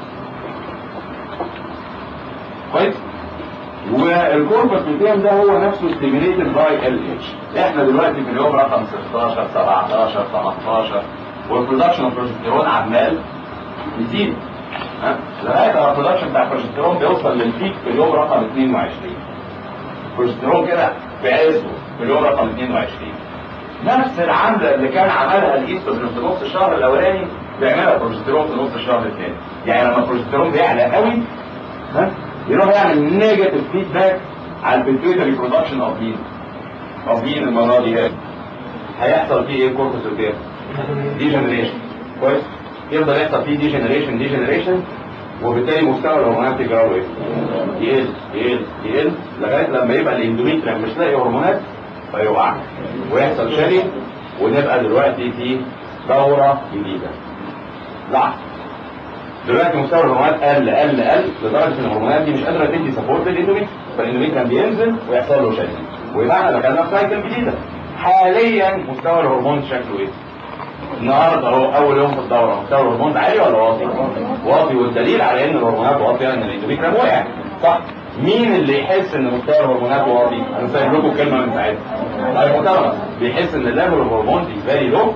كويس والكوربس لوتيم ده هو نفسه ستيميليتد باي ال اتش احنا دلوقتي في اليوم رقم 16 17 18 والبرودكشن اوف بروجستيرون عمال يزيد لغايه ما البرودكشن بتاع البروجستيرون بيوصل للبيك في اليوم رقم 22 البروجستيرون كده في عزه في اليوم رقم 22 نفس العمله اللي كان عملها الايستروجين في نص الشهر الاولاني بيعملها البروجستيرون في نص الشهر الثاني يعني لما البروجستيرون بيعلى قوي ها يروح يعمل نيجاتيف فيدباك على البيتويتري برودكشن اوف مين اوف مين المره دي هي هيحصل فيه ايه كوربس وكده دي جنريشن كويس يفضل يحصل فيه دي جنريشن دي جنريشن وبالتالي مستوى الهرمونات تجاره ايه؟ يقل يقل يقل لغايه لما يبقى الاندوميتريم مش لاقي هرمونات فيقع ويحصل شري ونبقى دلوقتي في دوره جديده. لا دلوقتي مستوى الهرمونات قل قل قل لدرجه ان الهرمونات دي مش قادره تدي سبورت للاندوميتريم فالاندوميتريم بينزل ويحصل له شري ويبقى احنا دخلنا في سايكل جديده. حاليا مستوى الهرمون شكله ايه؟ النهارده اهو اول يوم في الدوره مستوى الهرمون عالي ولا واطي؟ واطي والدليل على ان الهرمونات واطيه ان الاندوميتريم واقع صح؟ مين اللي يحس ان مستوى الهرمونات واطي؟ انا سايب لكم كلمه من ساعتها. الهايبوثالاموس بيحس ان الليفل الهرمون دي فيري لو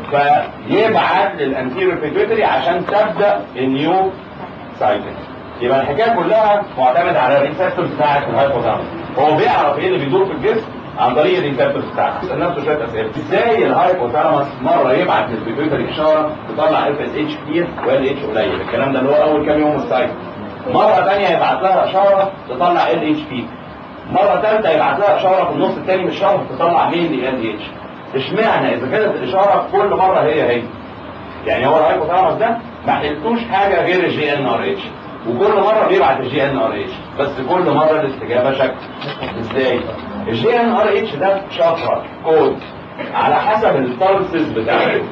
فيبعت للانتيريور بيتويتري عشان تبدا النيو سايكل. يبقى الحكايه كلها معتمده على الريسبتورز بتاعت الهايبوثالاموس. هو بيعرف ايه اللي بيدور في الجسم عن طريق الريسبتورز بتاعته. سال نفسه شويه اسئله. ازاي الهايبوثالاموس مره يبعت للبيتويتري اشاره تطلع اف اس اتش كتير وال اتش قليل. الكلام ده اللي هو اول كام يوم من السايكل. مرة تانية يبعت لها إشارة تطلع ال اتش بي مرة ثالثة يبعت لها إشارة في النص التاني من الشهر تطلع مين ال اتش اشمعنى إذا كانت الإشارة كل مرة هي هي يعني هو الهايبوثالاموس ده ما حلتوش حاجة غير الجي ان ار اتش وكل مرة بيبعت الجي ان ار اتش بس كل مرة الاستجابة شكل ازاي؟ الجي ان ار اتش ده شفرة كود على حسب البالسز بتاعته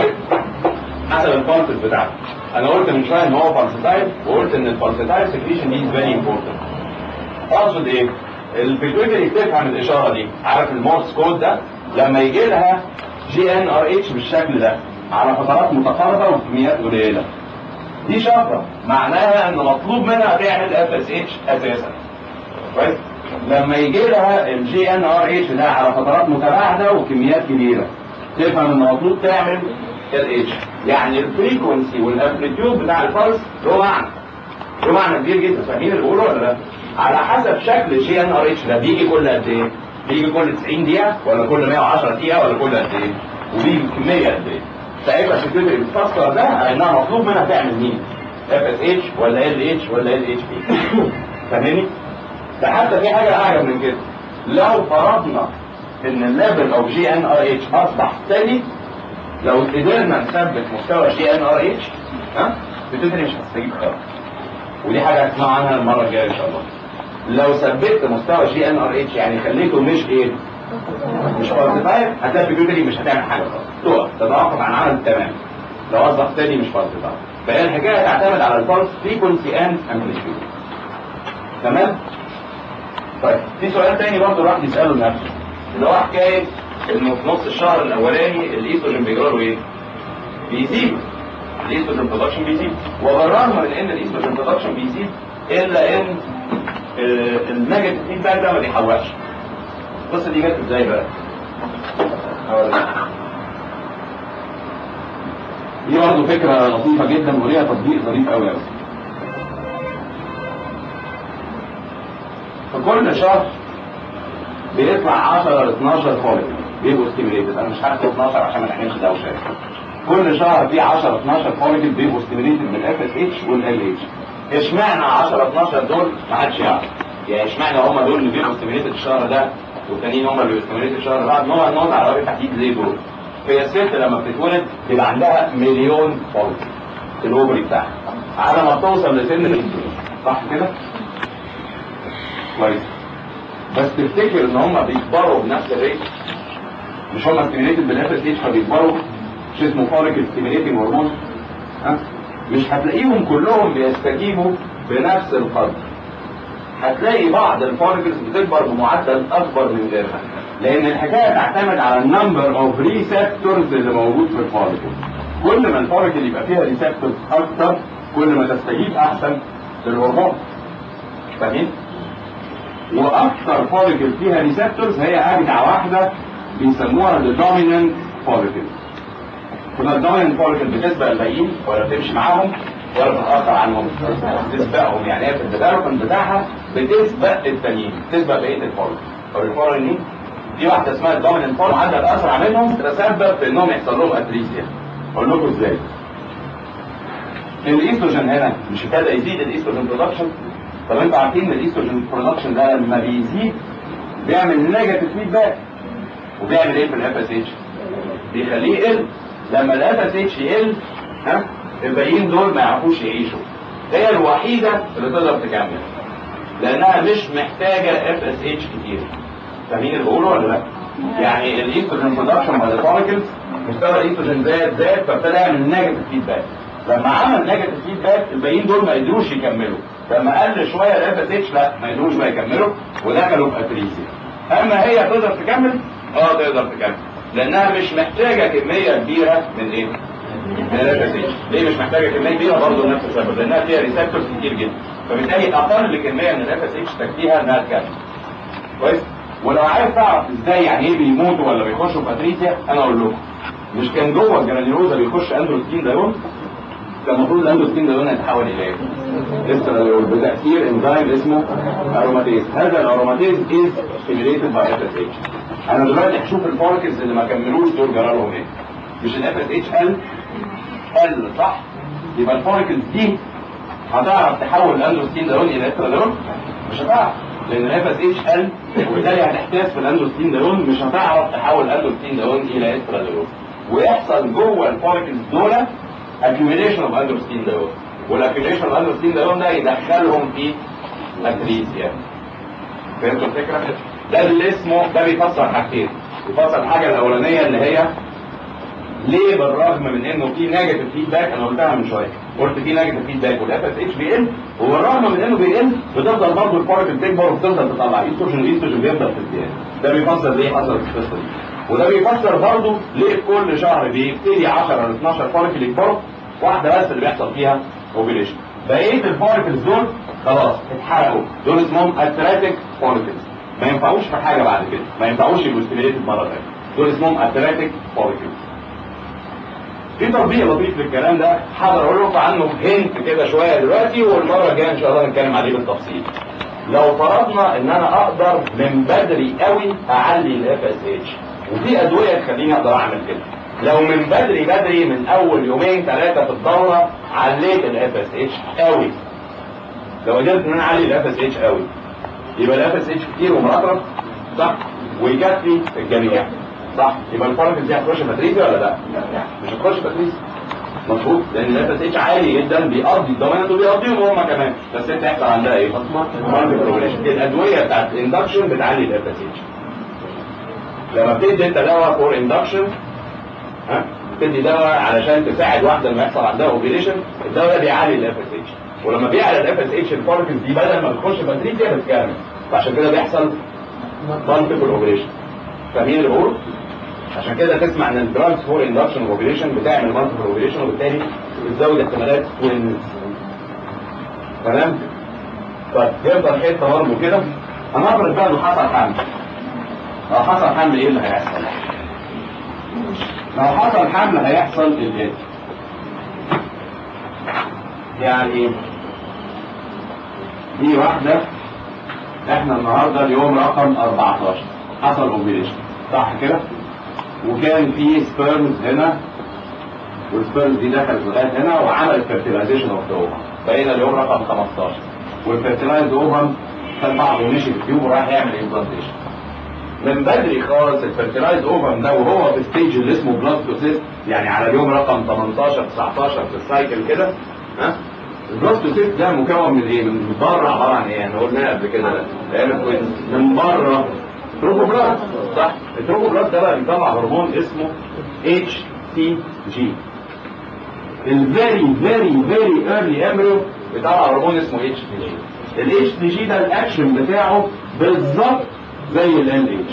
حسب البالسز بتاعته انا قلت من شويه ان هو بالسيتايل وقلت ان البالسيتايل سكريشن دي فيري امبورتنت اقصد ايه البيتويتري تفهم الاشاره دي عارف المورس كود ده لما يجي لها جي ان ار اتش بالشكل ده على فترات متقاربه وكميات قليله دي شفره معناها ان مطلوب منها تعمل اف اس اتش اساسا كويس لما يجي لها الجي ان ار اتش ده على فترات متباعده وكميات كبيره تفهم ان مطلوب تعمل ال اتش يعني الفريكونسي والامبليتيود بتاع البلس له معنى له معنى كبير جدا فاهمين اللي بقوله ولا لا؟ على حسب شكل الجي ان ار اتش ده بيجي كل قد ايه؟ بيجي كل 90 دقيقه ولا كل 110 دقيقه ولا كل قد ايه؟ وبيجي بكميه قد ايه؟ ساعتها تبتدي بتفسر ده على انها مطلوب منها تعمل مين؟ اف اس اتش ولا ال اتش ولا ال اتش بي فاهمني؟ ده حتى في حاجه اعجب من كده لو فرضنا ان الليفل او جي ان ار اتش اصبح ثابت لو قدرنا نثبت مستوى جي ان ار اتش ها بتدري مش هتستجيب خالص ودي حاجه هتسمع عنها المره الجايه ان شاء الله لو ثبت مستوى جي ان ار اتش يعني خليته مش ايه مش فالسيفاير هتلاقي البيوتري مش هتعمل حاجه خالص تقف تتوقف عن عمل تمام لو اصبح تاني مش فالسيفاير فهي الحكايه تعتمد على البلس فريكونسي اند امبليتيود تمام طيب في سؤال تاني برضه الواحد يساله لنفسه اللي هو حكايه انه في نص الشهر الاولاني الايستروجين بيجرى له ايه؟ بيزيد الايستروجين برودكشن بيزيد وبالرغم من ان الايستروجين برودكشن بيزيد الا ان النيجاتيف فيدباك ده ما بيحوقش القصه دي جت ازاي بقى؟ هقول لك. دي برضه فكره لطيفه جدا وليها تطبيق ظريف قوي قوي في كل شهر بيطلع 10 ل 12 فوليك بيبقوا ستيميليتد انا مش هحسب 12 عشان ما نعملش دوشه كل شهر في 10 12 فوليك بيبقوا ستيميليتد بالاف اس اتش والال اتش اشمعنى 10 12 دول ما حدش يعرف يعني اشمعنى هم دول اللي بيبقوا ستيميليتد الشهر ده والتانيين هم اللي بيبقوا ستيميليتد الشهر ده بعد نقعد نقعد على وجه التحديد ليه دول هي الست لما بتتولد بيبقى عندها مليون فوليك في الاوفري بتاعها على ما توصل لسن الانسولين صح كده؟ كويس بس تفتكر ان هم بيكبروا بنفس الريت مش هم ستيميليتد بالاف اس اتش فبيكبروا مش اسمه فوليك ستيميليتنج هرمون ها مش هتلاقيهم كلهم بيستجيبوا بنفس القدر هتلاقي بعض الفوليكلز بتكبر بمعدل اكبر من غيرها لان الحكايه تعتمد على النمبر اوف ريسبتورز اللي موجود في الفوليكل كل ما الفوليكل يبقى فيها ريسبتورز اكتر كل ما تستجيب احسن للهرمون فاهمين؟ واكثر فوليكل فيها ريسبتورز هي اجدع واحده بيسموها الدوميننت فوليكل كنا الدوميننت فوليكل بتسبق الباقيين ولا بتمشي معاهم ولا بتتاخر عنهم بتسبقهم يعني هي في الديفلوبمنت بتاعها بتسبق التانيين بتسبق بقيه الفوليكل طب الفوليكل دي واحده اسمها الدوميننت فوليكل عدد اسرع منهم تسبب في انهم يحصل لهم اتريسيا اقول لكم ازاي الايستروجين هنا مش ابتدى يزيد الايستروجين برودكشن طب انتوا عارفين ان الايستروجين برودكشن ده لما بيزيد بيعمل نيجاتيف فيدباك وبيعمل ايه في الاف اس اتش؟ بيخليه يقل لما الاف اس اتش يقل ها الباقيين دول ما يعرفوش يعيشوا هي الوحيده اللي تقدر تكمل لانها مش محتاجه اف اس اتش كتير فاهمين اللي بقوله ولا لا؟ يعني الايستروجين برودكشن باي فوليكلز مستوى الايستروجين زاد زاد فابتدى يعمل نيجاتيف فيدباك لما عمل نيجاتيف فيدباك الباقيين دول ما قدروش يكملوا لما قل شويه الاف اس اتش لا ما قدروش بقى يكملوا ودخلوا في اتريسيا اما هي تقدر تكمل اه تقدر تكمل لانها مش محتاجه كميه كبيره من ايه؟ من الاف اس اتش ليه مش محتاجه كميه كبيره برضه نفس السبب لانها فيها ريسبتورز كتير جدا فبالتالي اقل كميه من الاف اس اتش تكفيها انها تكمل كويس ولو عايز تعرف ازاي يعني ايه بيموتوا ولا بيخشوا في اتريسيا انا اقول لكم مش كان جوه الجرانيولوزا بيخش اندروستين دايون كان المفروض الاندروستين دايون يتحول الى ايه؟ استراديول بتاثير انزيم اسمه اروماتيز هذا الاروماتيز از ستيميليتد باي اف اس اتش انا دلوقتي هشوف الفولكلز اللي ما كملوش دول جرى لهم ايه مش الاف اس اتش قل قل صح يبقى الفولكلز دي هتعرف تحول الاندروستين دايون الى استراديول مش هتعرف لان الاف اس اتش قل وبالتالي هتحتاس في الاندروستين دايون مش هتعرف تحول الاندروستين دايون الى استراديول ويحصل جوه الفولكلز دول accumulation of اندروستين دايون والاكيوليشن اوف اندروستين دايون ده يدخلهم في اتريسيا فهمتوا الفكره؟ ده اللي اسمه ده بيفسر حاجتين بيفسر الحاجه الاولانيه اللي هي ليه بالرغم من انه في نيجاتيف فيدباك انا قلتها من شويه قلت في نيجاتيف فيدباك والاف اس اتش بيقل وبالرغم من انه بيقل بتفضل برضه الفارق تكبر وبتفضل تطلع ايستروجين والايستروجين بيفضل في الزياده ده بيفسر ليه حصلت القصه دي وده بيفسر برضه ليه كل شهر بيبتدي 10 ل 12 فارق يكبروا واحده بس اللي بيحصل فيها اوبيليشن بقيه الفاركلز دول خلاص اتحرقوا دول اسمهم اتراتيك فاركلز ما ينفعوش في حاجه بعد كده ما ينفعوش يبقوا ستيميليتد مره ثانيه دول اسمهم اتراتيك فاركلز في تطبيق لطيف للكلام ده حاضر اقول لكم عنه هنت كده شويه دلوقتي والمره الجايه ان شاء الله نتكلم عليه بالتفصيل لو فرضنا ان انا اقدر من بدري قوي اعلي الاف اس اتش وفي ادويه تخليني اقدر اعمل كده لو من بدري بدري من اول يومين ثلاثه في الدوره عليت الاف اس اتش قوي لو قدرت ان انا اعلي الاف اس اتش قوي يبقى الاف اس اتش كتير ومرطرف صح ويكفي الجميع صح يبقى الفرق دي هتخش ماتريسي ولا لا مش هتخش ماتريسي مظبوط لان الاف اس اتش عالي جدا بيقضي الدومينانت وبيقضيهم هم كمان بس انت هيحصل عندها ايه؟ ماركت ريجوليشن الادويه بتاعت الاندكشن بتعلي الاف اس اتش لما بتدي انت دواء فور اندكشن ها تدي دواء علشان تساعد واحده لما يحصل عندها اوبريشن الدواء ده بيعلي الاف اس اتش ولما بيعلى الاف اس اتش الفاركس دي بدل ما بتخش باتريسيا بتكمل فعشان كده بيحصل مالتيبل اوبريشن فاهمين اللي بقوله؟ عشان كده تسمع ان الدراجز فور اندكشن اوبريشن بتعمل مالتيبل اوبريشن وبالتالي بتزود احتمالات توينز تمام؟ طيب يفضل حته برضه كده هنفرض بقى انه حصل حمل لو حصل حمل ايه اللي هيحصل؟ لو حصل حمل هيحصل الاتي يعني دي واحدة احنا النهاردة اليوم رقم 14 حصل اوبريشن صح كده وكان في سبيرمز هنا والسبيرمز دي دخلت لغايه هنا وعملت فيرتيلايزيشن اوف ذا اوفم بقينا اليوم رقم 15 والفيرتيلايزد اوفم خد بعضه ومشي في التيوب وراح يعمل امبلانتيشن من بدري خالص الفيرتيلايز اوفم ده وهو في الستيج اللي اسمه بلاستوسيست يعني على اليوم رقم 18 19 في السايكل كده ها البلاستوسيست ده مكون من ايه؟ من بره عباره عن ايه؟ احنا قلناها قبل كده ايام الكويز من بره تروبوبلاست صح؟ التروبوبلاست ده بقى بيطلع هرمون اسمه اتش سي جي الفيري فيري فيري ايرلي امبريو بيطلع هرمون اسمه اتش سي جي الاتش سي جي ده الاكشن بتاعه بالظبط زي ال اتش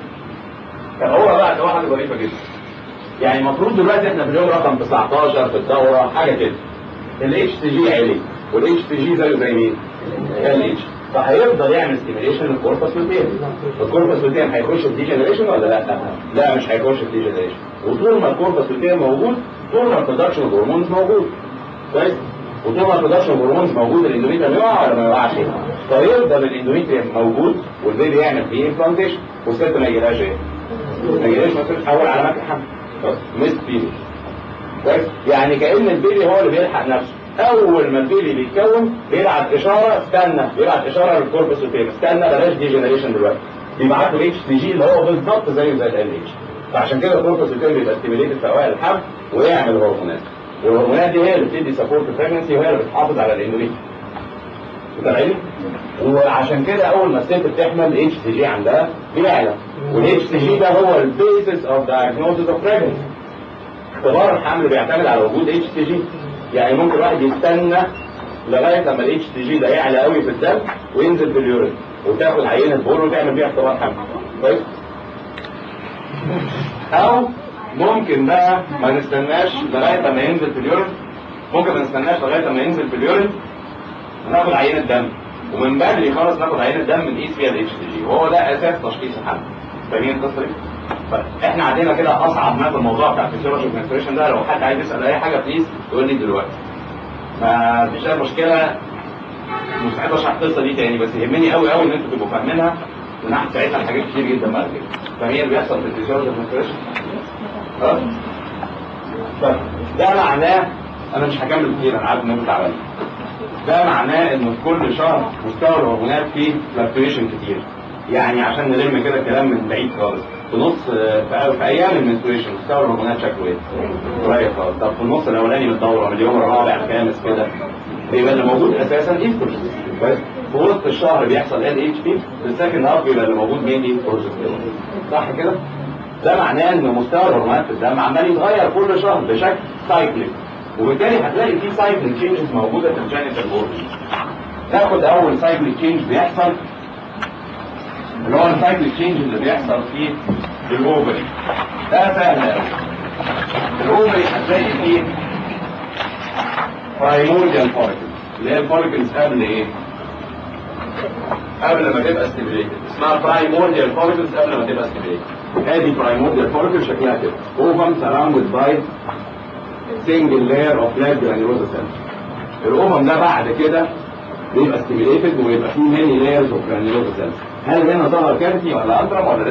طب هو بقى ده حاجه ظريفه جدا يعني المفروض دلوقتي احنا في اليوم رقم 19 في الدوره حاجه كده الاتش تي جي عالي والاتش تي جي زيه زي مين؟ ال اتش فهيفضل يعمل ستيميليشن للكوربس لوتيم الكوربس لوتيم هيخش في ديجنريشن ولا لا؟ لا مش هيخش في ديجنريشن وطول ما الكوربس لوتيم موجود طول ما البرودكشن اوف هرمونز موجود كويس وطول ما البرودكشن اوف هرمونز موجود الاندوميتريوم يقع ولا ما يقعش؟ فيفضل الاندوميتريوم موجود والبيبي يعمل فيه امبلانتيشن والست ما يجيلهاش ايه؟ ما يجيلهاش ما تحول علامات الحمل بس ميست بيبي كويس يعني كان البيبي هو اللي بيلحق نفسه اول ما البيبي بيتكون بيبعت اشاره استنى بيبعت اشاره للكوربس وتيم استنى بلاش ديجنريشن دلوقتي بيبعت له اتش تي جي اللي هو بالظبط زيه زي ال اتش فعشان كده الكوربس وتيم بيبقى ستيميليتد في اوائل الحمل ويعمل هرمونات والهرمونات دي هي اللي بتدي سبورت بريجنسي وهي اللي بتحافظ على الاندوميتريوم متابعين؟ وعشان كده اول ما الست بتحمل الاتش سي جي عندها بيعلى والاتش سي جي ده هو البيسس اوف diagnosis اوف pregnancy اختبار الحمل بيعتمد على وجود اتش سي جي يعني ممكن واحد يستنى لغايه لما الاتش سي جي ده يعلى قوي في الدم وينزل في اليورين وتاخد عينه بول وتعمل بيها اختبار حمل كويس او ممكن بقى ما نستناش لغايه لما ينزل في اليورين ممكن ما نستناش لغايه لما ينزل في اليورين وناخد عينه دم ومن بدري خالص ناخد عينه دم نقيس فيها الاتش دي جي وهو ده اساس تشخيص الحمل فاهمين القصه دي؟ فاحنا عندنا كده اصعب ما في الموضوع بتاع الفيسيولوجي والنيوتريشن ده لو حد عايز يسال اي حاجه بليز يقول لي دلوقتي ما فيش اي مشكله مستعد اشرح القصه دي تاني بس يهمني قوي قوي ان انتوا تبقوا فاهمينها لان احنا ساعتها حاجات كتير جدا بعد كده فاهمين اللي بيحصل في الفيسيولوجي والنيوتريشن؟ خلاص؟ طيب ده معناه انا مش هكمل كتير انا عارف ان انتوا تعبانين ده معناه ان في كل شهر مستوى الهرمونات فيه فلكتويشن كتير يعني عشان نلم كده الكلام من بعيد خالص في نص في, في ايام المنستريشن مستوى الهرمونات شكله ايه؟ قريب خالص طب في النص الاولاني من الدوره من اليوم الرابع الخامس كده بيبقى اللي موجود اساسا ايستروجين كويس في وسط الشهر بيحصل ال اتش بي في السكند هاف بيبقى اللي موجود مين دي بروجستيرون صح كده؟ ده معناه ان مستوى الهرمونات في الدم عمال يتغير كل شهر بشكل سايكليك وبالتالي هتلاقي في سايكل تشينجز موجوده في الجينيتال اورجن ناخد اول سايكل تشينج بيحصل اللي هو السايكل تشينج اللي بيحصل في الاوفري ده سهل قوي الاوفري هتلاقي فيه برايمورديال فوليكلز اللي هي الفوليكلز قبل ايه؟ قبل ما تبقى ستيميليتد اسمها برايمورديال فوليكلز قبل ما تبقى ستيميليتد ادي برايمورديال فوليكل شكلها كده اوفم سراوندد باي سنجل لاير اوف فلاج جرانيولوزا سيلز الاوفم ده بعد كده بيبقى ستيميليتد ويبقى فيه ماني لايرز اوف جرانيولوزا سيلز هل هنا ظهر كافيتي ولا انترم ولا